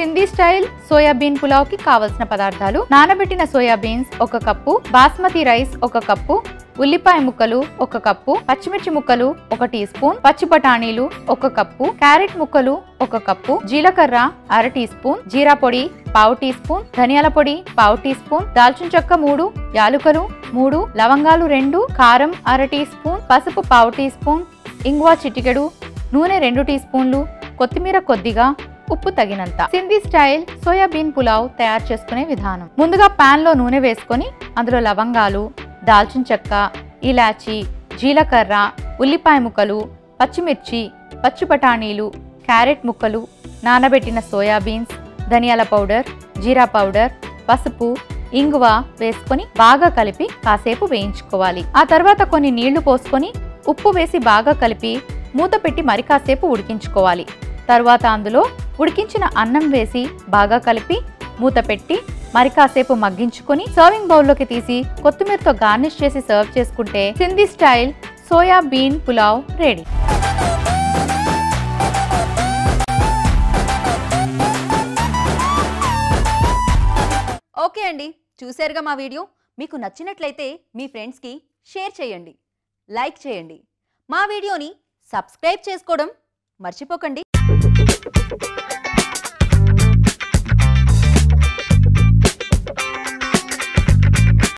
Sindhi style soybean pulao కి కావలసిన పదార్థాలు నానబెట్టిన సోయాబీన్స్ ఒక కప్పు బాస్మతి రైస్ ఒక కప్పు ఉల్లిపాయ ముక్కలు ఒక కప్పు పచ్చిమిర్చి ముక్కలు ఒక టీ స్పూన్ పచ్చి బఠానీలు ఒక కప్పు క్యారెట్ ముక్కలు ఒక కప్పు జీలకర్ర అర టీ స్పూన్ జీరా పొడి పావు టీ స్పూన్ ధనియాల పొడి పావు టీ స్పూన్ దాల్చిన చెక్క మూడు యాలుకలు మూడు లవంగాలు రెండు కారం అర టీ స్పూన్ పసుపు పావు టీ స్పూన్ ఇంగువ చిటికెడు నూనె రెండు టీ స్పూన్లు కొత్తిమీర కొద్దిగా ఉప్పు తగినంత సింధీ స్టైల్ సోయాబీన్ పులావ్ తయారు చేసుకునే విధానం ముందుగా పాన్ లో నూనె వేసుకొని అందులో లవంగాలు దాల్చిన చెక్క ఇలాచి జీలకర్ర ఉల్లిపాయ ముక్కలు పచ్చిమిర్చి పచ్చి బఠానీలు క్యారెట్ ముక్కలు నానబెట్టిన సోయాబీన్స్ ధనియాల పౌడర్ జీరా పౌడర్ పసుపు ఇంగువ వేసుకొని బాగా కలిపి కాసేపు వేయించుకోవాలి ఆ తర్వాత కొన్ని నీళ్లు పోసుకొని ఉప్పు వేసి బాగా కలిపి మూత పెట్టి మరి కాసేపు ఉడికించుకోవాలి తర్వాత అందులో ఉడికించిన అన్నం వేసి బాగా కలిపి మూత పెట్టి మరి కాసేపు మగ్గించుకొని సర్వింగ్ బౌల్లోకి తీసి కొత్తిమీరతో గార్నిష్ చేసి సర్వ్ చేసుకుంటే Sindhi style soya bean pulao ready okay అండి చూశారుగా మా వీడియో మీకు నచ్చినట్లయితే మీ ఫ్రెండ్స్కి షేర్ చేయండి లైక్ చేయండి మా వీడియోని సబ్స్క్రైబ్ చేసుకోవడం మర్చిపోకండి